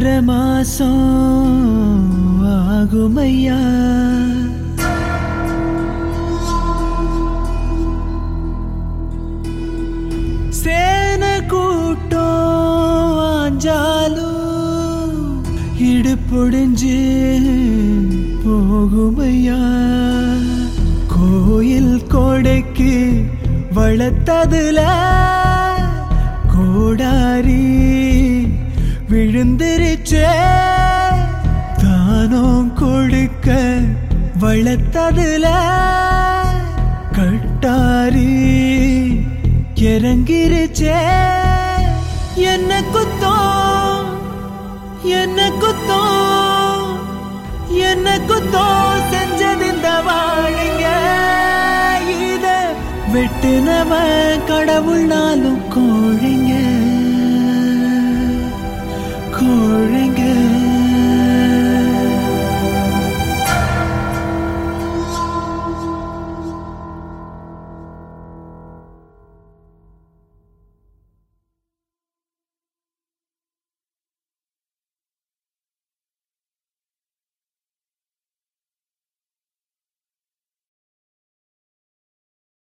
ஆறரை மாசம் ஆகுமையா சேன கூட்டம் ஆஞ்சாலும் இடுப்பொடிஞ்சு போகுமையா கோயில் கோடைக்கு வளர்த்ததுல கோடாரி விழுந்திருச்சே தானம் கொடுக்க வளர்த்ததுல கட்டாரி இறங்கிருச்சே என்ன குத்தம் என்ன குத்தம் என்ன குத்தம் செஞ்சது இந்த வாழைங்க இத வெட்டுனவன் கடவுள்னாலும்